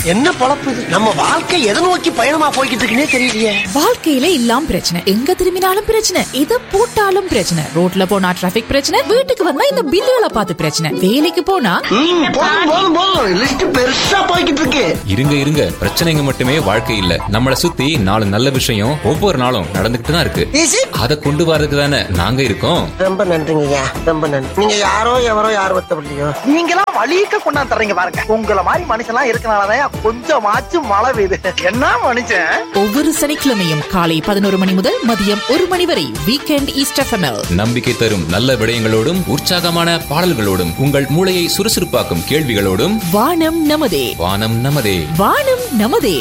என்ன பொழப்பு இது நம்ம வாழ்க்கை எதை நோக்கி பயணமா போய்கிட்டு இருக்குன்னே தெரியலையே வாழ்க்கையில இல்லாம் பிரச்சனை எங்க திரும்பினாலும் பிரச்சனை எதை போட்டாலும் பிரச்சனை ரோட்ல போனா டிராபிக் பிரச்சனை வீட்டுக்கு வந்தா இந்த பில்லுகளை பார்த்து பிரச்சனை வேலைக்கு போனா ம், போதும் போதும் போதும் லிஸ்ட் பெருசா போய்கிட்டு இருக்கு இருங்க இருங்க பிரச்சனைங்க மட்டுமே வாழ்க்கை இல்ல நம்மள சுத்தி நாலு நல்ல விஷயம் ஒவ்வொரு நாளும் நடந்துகிட்டு தான் இருக்கு Is it? அதை கொண்டு வரதுக்கு தானே நாங்க இருக்கோம் ரொம்ப நன்றிங்கய்யா ரொம்ப நன்றி நீங்க யாரோ எவரோ யார் ஒத்தப்படலையோ நீங்களாம் வழிக்க கொண்டாந்து தர்றீங்க பாருங்க உங்கள மாதிரி மனுஷன்லாம் இருக்கனாலதான் கொஞ்சமாச்சும் மழை பெய்யுது என்ன மனுஷன் ஒவ்வொரு சனிக்கிழமையும் காலை பதினோரு மணி முதல் மதியம் ஒரு மணி வரை வீக்கெண்ட் ஈஸ்ட் எஃப்எம்எல் நம்பிக்கை தரும் நல்ல விடயங்களோடும் உற்சாகமான பாடல்களோடும் உங்கள் மூளையை சுறுசுறுப்பாக்கும் கேள்விகளோடும் வானம் நமதே வானம் நமதே வானம் நமதே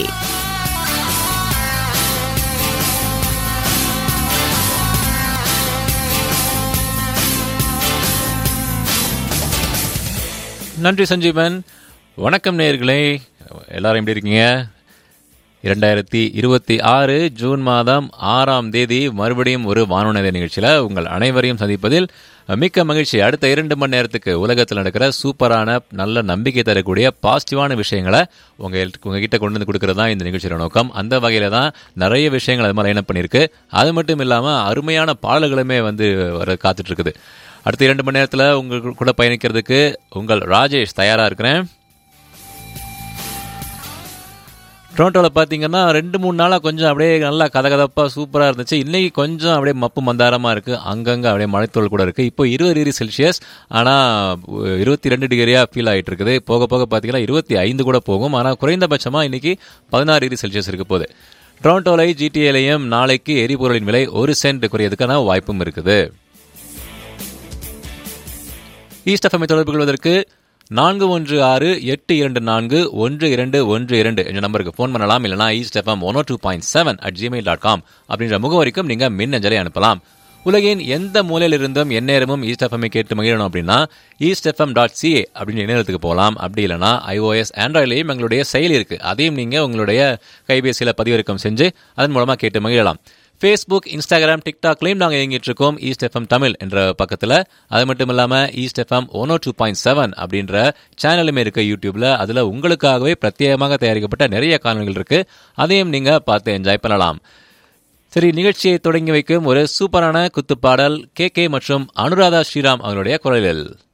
நன்றி சஞ்சீவன் வணக்கம் நேயர்களே எல்லாரும் எப்படி இருக்கீங்க இரண்டாயிரத்தி இருபத்தி ஆறு ஜூன் மாதம் ஆறாம் தேதி மறுபடியும் ஒரு வானொலி நிகழ்ச்சியில் உங்கள் அனைவரையும் சந்திப்பதில் மிக்க மகிழ்ச்சி அடுத்த இரண்டு மணி நேரத்துக்கு உலகத்தில் நடக்கிற சூப்பரான நல்ல நம்பிக்கை தரக்கூடிய பாசிட்டிவான விஷயங்களை உங்க உங்ககிட்ட கொண்டு வந்து கொடுக்கறது தான் இந்த நிகழ்ச்சியோட நோக்கம் அந்த வகையில தான் நிறைய விஷயங்கள் அது மாதிரி லைனப் பண்ணியிருக்கு அது மட்டும் இல்லாமல் அருமையான பாடல்களுமே வந்து வர காத்துட்டு இருக்குது அடுத்த இரண்டு மணி நேரத்தில் உங்கள் கூட பயணிக்கிறதுக்கு உங்கள் ராஜேஷ் தயாராக இருக்கிறேன் டொரண்டோவில் பார்த்தீங்கன்னா ரெண்டு மூணு நாளாக கொஞ்சம் அப்படியே நல்லா கதகதப்பாக சூப்பராக இருந்துச்சு இன்றைக்கி கொஞ்சம் அப்படியே மப்பு மந்தாரமாக இருக்குது அங்கங்கே அப்படியே மழைத்தூள் கூட இருக்குது இப்போ இருபது டிகிரி செல்சியஸ் ஆனால் இருபத்தி ரெண்டு டிகிரியாக ஃபீல் ஆகிட்டு இருக்குது போக போக பார்த்தீங்கன்னா இருபத்தி ஐந்து கூட போகும் ஆனால் குறைந்தபட்சமாக இன்றைக்கி பதினாறு டிகிரி செல்சியஸ் இருக்க போகுது டொரண்டோலை ஜிடிஏலையும் நாளைக்கு எரிபொருளின் விலை ஒரு சென்ட் குறையதுக்கான வாய்ப்பும் இருக்குது ஈஸ்ட் எஃப்எம்ஐ தொடர்பு கொள்வதற்கு நான்கு ஒன்று ஆறு எட்டு இரண்டு நான்கு ஒன்று இரண்டு ஒன்று இரண்டு என்ற நம்பருக்கு ஃபோன் பண்ணலாம் இல்லைனா East FM one two point seven at Gmail dot com அப்படின்ற முகவரிக்கும் நீங்கள் மின்னஞ்சலை அனுப்பலாம் உலகின் எந்த மூலையில் இருந்தும் எந்நேரமும் ஈஸ்ட் எஃப்எம்ஐ கேட்டு மகிழணும் அப்படின்னா ஈஸ்ட் எஃப்எம் டாட் சிஏ அப்படின்னு இணையத்துக்கு போகலாம் அப்படி இல்லைனா ஐஓஎஸ் ஆண்ட்ராய்ட்லேயும் எங்களுடைய செயலி இருக்குது அதையும் நீங்கள் உங்களுடைய கைபேசியில் பதிவிறக்கம் செஞ்சு அதன் மூலமாக கேட்டு மகிழலாம் ஃபேஸ்புக் இன்ஸ்டாகிராம் டிக்டாக்லையும் நாங்கள் இயங்கிட்டு இருக்கோம் ஈஸ்ட் எஃப்எம் தமிழ் என்ற பக்கத்தில் அது மட்டும் இல்லாமல் East FM one two point seven அப்படின்ற சேனலுமே இருக்கு யூடியூப்ல அதில் உங்களுக்காகவே பிரத்யேகமாக தயாரிக்கப்பட்ட நிறைய காணொலிகள் இருக்கு அதையும் நீங்கள் பார்த்து என்ஜாய் பண்ணலாம் சரி நிகழ்ச்சியை தொடங்கி வைக்கும் ஒரு சூப்பரான குத்துப்பாடல் கே கே மற்றும் அனுராதா ஸ்ரீராம் அவங்களுடைய குரலில்